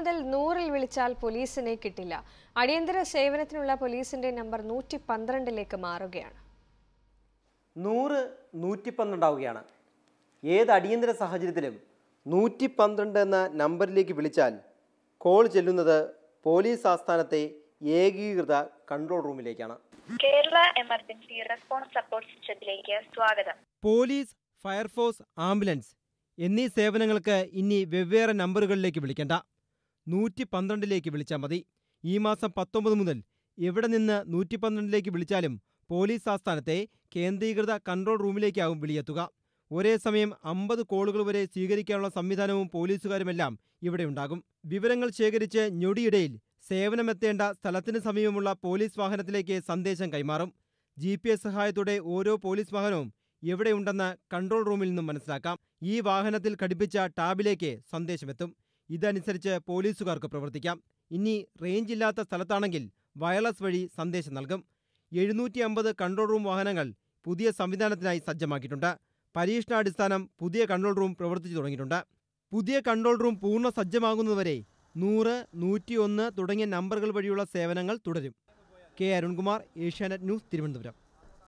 മുതൽ നൂറിൽ വിളിച്ചാൽ പോലീസിനെ കിട്ടില്ല അടിയന്തര സേവനത്തിനുള്ള പോലീസിന്റെ നമ്പർ നൂറ്റി പന്ത്രണ്ടിലേക്ക് മാറുകയാണ് നൂറ് നൂറ്റി പന്ത്രണ്ടാവുകയാണ് ഏത് അടിയന്തര സാഹചര്യത്തിലും നൂറ്റി പന്ത്രണ്ട് എന്ന നമ്പറിലേക്ക് വിളിച്ചാൽ കോൾ ചെല്ലുന്നത് പോലീസ് ആസ്ഥാനത്തെ ഏകീകൃത കൺട്രോൾ റൂമിലേക്കാണ് കേരള എമർജൻസി റെസ്പോൺസ് സപ്പോർട്ട് സിസ്റ്റത്തിലേക്ക് സ്വാഗതം പോലീസ് ഫയർഫോഴ്സ് ആംബുലൻസ് എന്നീ സേവനങ്ങൾക്ക് ഇനി വെവ്വേറെ നമ്പറുകളിലേക്ക് വിളിക്കേണ്ട നൂറ്റി പന്ത്രണ്ടിലേക്ക് വിളിച്ചാൽ മതി ഈ മാസം പത്തൊമ്പത് മുതൽ എവിടെ നിന്ന് നൂറ്റി പന്ത്രണ്ടിലേക്ക് വിളിച്ചാലും പോലീസ് ആസ്ഥാനത്തെ കേന്ദ്രീകൃത കൺട്രോൾ റൂമിലേക്കാവും വിളിയെത്തുക ഒരേ സമയം അമ്പത് കോളുകൾ വരെ സ്വീകരിക്കാനുള്ള സംവിധാനവും പോലീസുകാരുമെല്ലാം ഇവിടെ ഉണ്ടാകും വിവരങ്ങൾ ശേഖരിച്ച് ഞൊടിയിടയിൽ സേവനമെത്തേണ്ട സ്ഥലത്തിന് സമീപമുള്ള പോലീസ് വാഹനത്തിലേക്ക് സന്ദേശം കൈമാറും ജി പി എസ് സഹായത്തോടെ ഓരോ പോലീസ് വാഹനവും എവിടെയുണ്ടെന്ന് കൺട്രോൾ റൂമിൽ നിന്നും മനസ്സിലാക്കാം ഈ വാഹനത്തിൽ ഘടിപ്പിച്ച ടാബിലേക്ക് സന്ദേശമെത്തും ഇതനുസരിച്ച് പോലീസുകാർക്ക് പ്രവർത്തിക്കാം ഇനി റേഞ്ച് ഇല്ലാത്ത സ്ഥലത്താണെങ്കിൽ വയർലെസ് വഴി സന്ദേശം നൽകും എഴുന്നൂറ്റി അമ്പത് കൺട്രോൾ റൂം വാഹനങ്ങൾ പുതിയ സംവിധാനത്തിനായി സജ്ജമാക്കിയിട്ടുണ്ട് പരീക്ഷണാടിസ്ഥാനം പുതിയ കൺട്രോൾ റൂം പ്രവർത്തിച്ചു തുടങ്ങിയിട്ടുണ്ട് പുതിയ കൺട്രോൾ റൂം പൂർണ്ണ സജ്ജമാകുന്നതുവരെ നൂറ് നൂറ്റിയൊന്ന് തുടങ്ങിയ നമ്പറുകൾ വഴിയുള്ള സേവനങ്ങൾ തുടരും K Arunkumar Asianet news Thiruvananthapuram